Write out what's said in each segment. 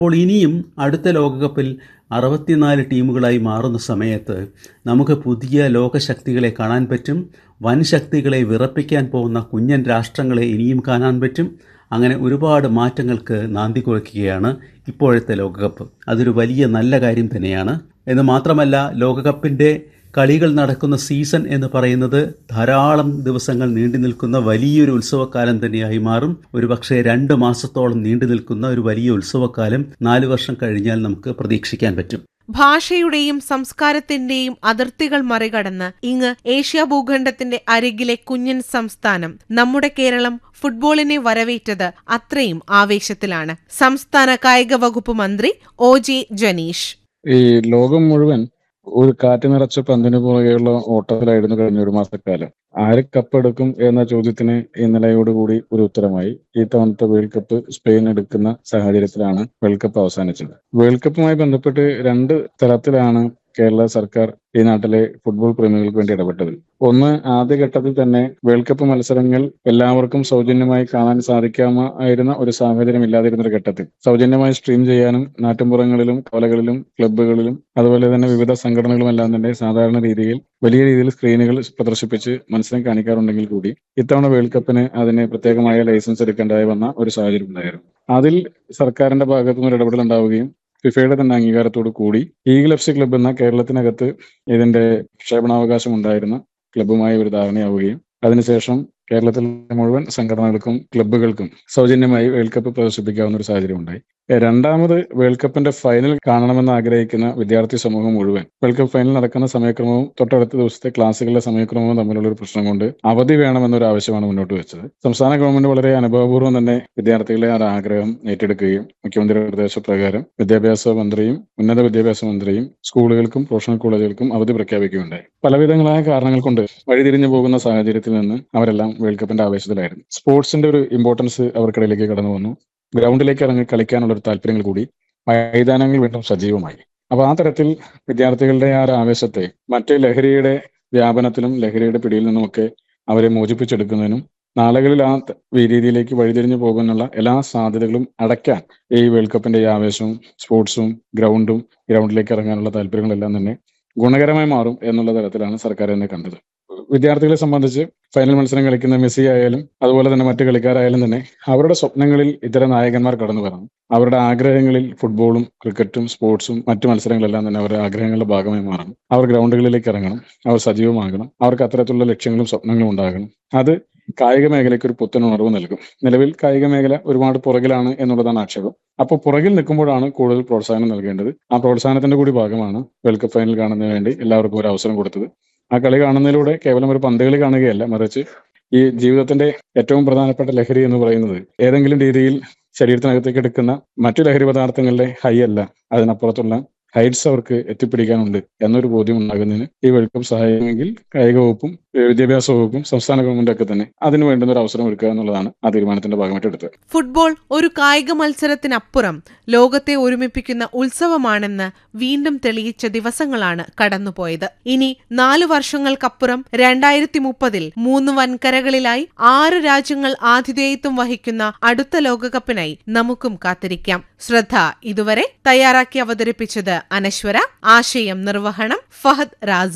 അപ്പോൾ ഇനിയും അടുത്ത ലോകകപ്പിൽ അറുപത്തിനാല് ടീമുകളായി മാറുന്ന സമയത്ത് നമുക്ക് പുതിയ ലോകശക്തികളെ കാണാൻ പറ്റും വൻ ശക്തികളെ വിറപ്പിക്കാൻ പോകുന്ന കുഞ്ഞൻ രാഷ്ട്രങ്ങളെ ഇനിയും കാണാൻ പറ്റും അങ്ങനെ ഒരുപാട് മാറ്റങ്ങൾക്ക് നാന്തി കുറിക്കുകയാണ് ഇപ്പോഴത്തെ ലോകകപ്പ് അതൊരു വലിയ നല്ല കാര്യം തന്നെയാണ് എന്ന് മാത്രമല്ല ലോകകപ്പിൻ്റെ കളികൾ നടക്കുന്ന സീസൺ എന്ന് പറയുന്നത് ധാരാളം ദിവസങ്ങൾ നീണ്ടു നിൽക്കുന്ന വലിയൊരു ഉത്സവക്കാലം തന്നെയായി മാറും ഒരുപക്ഷെ രണ്ട് മാസത്തോളം നീണ്ടു നിൽക്കുന്ന ഒരു വലിയ ഉത്സവക്കാലം നാല് വർഷം കഴിഞ്ഞാൽ നമുക്ക് പ്രതീക്ഷിക്കാൻ പറ്റും ഭാഷയുടെയും സംസ്കാരത്തിന്റെയും അതിർത്തികൾ മറികടന്ന് ഇങ്ങ് ഏഷ്യ ഭൂഖണ്ഡത്തിന്റെ അരികിലെ കുഞ്ഞൻ സംസ്ഥാനം നമ്മുടെ കേരളം ഫുട്ബോളിനെ വരവേറ്റത് അത്രയും ആവേശത്തിലാണ് സംസ്ഥാന കായിക വകുപ്പ് മന്ത്രി ഒ ജെ ജനീഷ് ഈ ലോകം മുഴുവൻ ഒരു കാറ്റ് നിറച്ച പന്തിന് പുറകെയുള്ള ഓട്ടത്തിലായിരുന്നു കഴിഞ്ഞ ഒരു മാസക്കാലം ആര് കപ്പെടുക്കും എന്ന ചോദ്യത്തിന് ഇന്നലെയോടുകൂടി ഒരു ഉത്തരമായി ഈ തവണത്തെ വേൾഡ് കപ്പ് സ്പെയിൻ എടുക്കുന്ന സാഹചര്യത്തിലാണ് വേൾഡ് കപ്പ് അവസാനിച്ചത് വേൾഡ് കപ്പുമായി ബന്ധപ്പെട്ട് രണ്ട് തലത്തിലാണ് കേരള സർക്കാർ ഈ നാട്ടിലെ ഫുട്ബോൾ പ്രേമികൾക്ക് വേണ്ടി ഇടപെട്ടത് ഒന്ന് ആദ്യഘട്ടത്തിൽ തന്നെ വേൾഡ് കപ്പ് മത്സരങ്ങൾ എല്ലാവർക്കും സൗജന്യമായി കാണാൻ സാധിക്കാമായിരുന്ന ഒരു സാഹചര്യം ഇല്ലാതിരുന്ന ഒരു ഘട്ടത്തിൽ സൗജന്യമായി സ്ട്രീം ചെയ്യാനും നാട്ടിൻപുറങ്ങളിലും കവലകളിലും ക്ലബ്ബുകളിലും അതുപോലെ തന്നെ വിവിധ സംഘടനകളും എല്ലാം തന്നെ സാധാരണ രീതിയിൽ വലിയ രീതിയിൽ സ്ക്രീനുകൾ പ്രദർശിപ്പിച്ച് മത്സരം കാണിക്കാറുണ്ടെങ്കിൽ കൂടി ഇത്തവണ വേൾഡ് കപ്പിന് അതിന് പ്രത്യേകമായ ലൈസൻസ് എടുക്കേണ്ടതായി വന്ന ഒരു സാഹചര്യം ഉണ്ടായിരുന്നു അതിൽ സർക്കാരിന്റെ ഭാഗത്തുനിന്ന് ഒരു ഇടപെടൽ ഉണ്ടാവുകയും ഫിഫയുടെ തന്നെ അംഗീകാരത്തോടു കൂടി ഈഗിൾ എഫ് സി ക്ലബ്ബ് എന്ന കേരളത്തിനകത്ത് ഇതിന്റെ പ്രക്ഷേപണാവകാശം ഉണ്ടായിരുന്ന ക്ലബ്ബുമായി ഒരു ധാരണയാവുകയും അതിനുശേഷം കേരളത്തിലെ മുഴുവൻ സംഘടനകൾക്കും ക്ലബ്ബുകൾക്കും സൗജന്യമായി വേൾഡ് കപ്പ് പ്രദർശിപ്പിക്കാവുന്ന ഒരു സാഹചര്യം ഉണ്ടായി രണ്ടാമത് വേൾഡ് കപ്പിന്റെ ഫൈനൽ കാണണമെന്ന് ആഗ്രഹിക്കുന്ന വിദ്യാർത്ഥി സമൂഹം മുഴുവൻ വേൾഡ് കപ്പ് ഫൈനൽ നടക്കുന്ന സമയക്രമവും തൊട്ടടുത്ത ദിവസത്തെ ക്ലാസ്സുകളുടെ സമയക്രമവും തമ്മിലുള്ള ഒരു പ്രശ്നം കൊണ്ട് അവധി വേണമെന്നൊരു ആവശ്യമാണ് മുന്നോട്ട് വെച്ചത് സംസ്ഥാന ഗവൺമെന്റ് വളരെ അനുഭവപൂർവ്വം തന്നെ വിദ്യാർത്ഥികളെ ആ ആഗ്രഹം ഏറ്റെടുക്കുകയും മുഖ്യമന്ത്രിയുടെ നിർദ്ദേശപ്രകാരം വിദ്യാഭ്യാസ മന്ത്രിയും ഉന്നത വിദ്യാഭ്യാസ മന്ത്രിയും സ്കൂളുകൾക്കും പ്രൊഫഷണൽ കോളേജുകൾക്കും അവധി പ്രഖ്യാപിക്കുകയുണ്ടായി പലവിധങ്ങളായ കാരണങ്ങൾ കൊണ്ട് വഴിതിരിഞ്ഞു പോകുന്ന സാഹചര്യത്തിൽ നിന്ന് അവരെല്ലാം വേൾഡ് കപ്പിന്റെ ആവേശത്തിലായിരുന്നു സ്പോർട്സിന്റെ ഒരു ഇമ്പോർട്ടൻസ് അവർക്കിടയിലേക്ക് കടന്നു വന്നു ഗ്രൗണ്ടിലേക്ക് ഇറങ്ങി കളിക്കാനുള്ള ഒരു താല്പര്യങ്ങൾ കൂടി മൈതാനങ്ങൾ വീണ്ടും സജീവമായി അപ്പൊ ആ തരത്തിൽ വിദ്യാർത്ഥികളുടെ ആ ഒരു ആവേശത്തെ മറ്റ് ലഹരിയുടെ വ്യാപനത്തിലും ലഹരിയുടെ പിടിയിൽ നിന്നുമൊക്കെ അവരെ മോചിപ്പിച്ചെടുക്കുന്നതിനും നാളുകളിൽ ആ രീതിയിലേക്ക് വഴിതിരിഞ്ഞു പോകുന്നുള്ള എല്ലാ സാധ്യതകളും അടയ്ക്കാൻ ഈ വേൾഡ് കപ്പിന്റെ ഈ ആവേശവും സ്പോർട്സും ഗ്രൗണ്ടും ഗ്രൗണ്ടിലേക്ക് ഇറങ്ങാനുള്ള താല്പര്യങ്ങളെല്ലാം തന്നെ ഗുണകരമായി മാറും എന്നുള്ള തരത്തിലാണ് സർക്കാർ എന്നെ കണ്ടത് വിദ്യാർത്ഥികളെ സംബന്ധിച്ച് ഫൈനൽ മത്സരം കളിക്കുന്ന മെസ്സി ആയാലും അതുപോലെ തന്നെ മറ്റു കളിക്കാരായാലും തന്നെ അവരുടെ സ്വപ്നങ്ങളിൽ ഇത്തരം നായകന്മാർ കടന്നു വരണം അവരുടെ ആഗ്രഹങ്ങളിൽ ഫുട്ബോളും ക്രിക്കറ്റും സ്പോർട്സും മറ്റു മത്സരങ്ങളെല്ലാം തന്നെ അവരുടെ ആഗ്രഹങ്ങളുടെ ഭാഗമായി മാറണം അവർ ഗ്രൗണ്ടുകളിലേക്ക് ഇറങ്ങണം അവർ സജീവമാകണം അവർക്ക് അത്തരത്തിലുള്ള ലക്ഷ്യങ്ങളും സ്വപ്നങ്ങളും ഉണ്ടാകണം അത് കായിക മേഖലയ്ക്ക് ഒരു പുത്തൻ ഉണർവ് നൽകും നിലവിൽ കായിക മേഖല ഒരുപാട് പുറകിലാണ് എന്നുള്ളതാണ് ആക്ഷേപം അപ്പോൾ പുറകിൽ നിൽക്കുമ്പോഴാണ് കൂടുതൽ പ്രോത്സാഹനം നൽകേണ്ടത് ആ പ്രോത്സാഹനത്തിന്റെ കൂടി ഭാഗമാണ് വേൾഡ് കപ്പ് ഫൈനൽ കാണുന്നതിന് വേണ്ടി എല്ലാവർക്കും ഒരു അവസരം കൊടുത്തത് ആ കളി കാണുന്നതിലൂടെ കേവലം ഒരു പന്ത് കളി കാണുകയല്ല മറിച്ച് ഈ ജീവിതത്തിന്റെ ഏറ്റവും പ്രധാനപ്പെട്ട ലഹരി എന്ന് പറയുന്നത് ഏതെങ്കിലും രീതിയിൽ ശരീരത്തിനകത്തേക്ക് എടുക്കുന്ന മറ്റു ലഹരി പദാർത്ഥങ്ങളുടെ ഹൈ അല്ല അതിനപ്പുറത്തുള്ള ഹൈറ്റ്സ് അവർക്ക് എത്തിപ്പിടിക്കാനുണ്ട് എന്നൊരു ബോധ്യം ഉണ്ടാകുന്നതിന് ഈ വേൾഡ് കപ്പ് സഹായമെങ്കിൽ കായിക വകുപ്പും വിദ്യാഭ്യാസ വകുപ്പും സംസ്ഥാന ഗവൺമെന്റ് ഒക്കെ തന്നെ അതിന് വേണ്ടുന്ന ഒരു അവസരം എടുക്കുക എന്നുള്ളതാണ് ആ തീരുമാനത്തിന്റെ ഭാഗമായിട്ട് എടുത്തത് ഫുട്ബോൾ ഒരു കായിക മത്സരത്തിനപ്പുറം ലോകത്തെ ഒരുമിപ്പിക്കുന്ന ഉത്സവമാണെന്ന് വീണ്ടും തെളിയിച്ച ദിവസങ്ങളാണ് കടന്നുപോയത് ഇനി നാലു വർഷങ്ങൾക്കപ്പുറം രണ്ടായിരത്തി മുപ്പതിൽ മൂന്ന് വൻകരകളിലായി ആറ് രാജ്യങ്ങൾ ആതിഥേയത്വം വഹിക്കുന്ന അടുത്ത ലോകകപ്പിനായി നമുക്കും കാത്തിരിക്കാം ശ്രദ്ധ ഇതുവരെ തയ്യാറാക്കി അവതരിപ്പിച്ചത് അനശ്വര ആശയം നിർവഹണം ഫഹദ് രാജ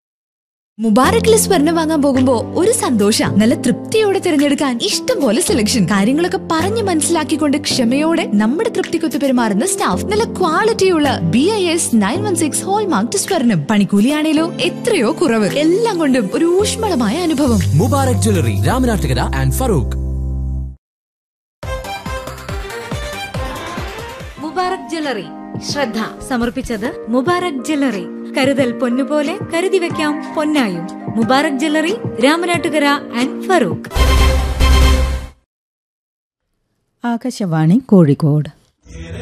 മുബാറക്കിൽ സ്വർണം വാങ്ങാൻ പോകുമ്പോ ഒരു സന്തോഷ നല്ല തൃപ്തിയോടെ തിരഞ്ഞെടുക്കാൻ ഇഷ്ടം പോലെ സെലക്ഷൻ കാര്യങ്ങളൊക്കെ പറഞ്ഞു മനസ്സിലാക്കിക്കൊണ്ട് ക്ഷമയോടെ നമ്മുടെ തൃപ്തിക്കൊത്ത് പെരുമാറുന്ന സ്റ്റാഫ് നല്ല ക്വാളിറ്റിയുള്ള B I S nine one six hallmark സ്വർണം പണിക്കൂലിയാണേലോ എത്രയോ കുറവ് എല്ലാം കൊണ്ടും ഒരു ഊഷ്മളമായ അനുഭവം Mubarak jewellery Ramanattukara and Feroke Mubarak jewellery ശ്രദ്ധ സമർപ്പിച്ചത് മുബാറക് ജ്വല്ലറി കരുതൽ പൊന്നുപോലെ കരുതി വെക്കാം പൊന്നായും മുബാറക് ജ്വല്ലറി രാമനാട്ടുകര ആൻഡ് ഫറൂഖ് ആകാശവാണി കോഴിക്കോട്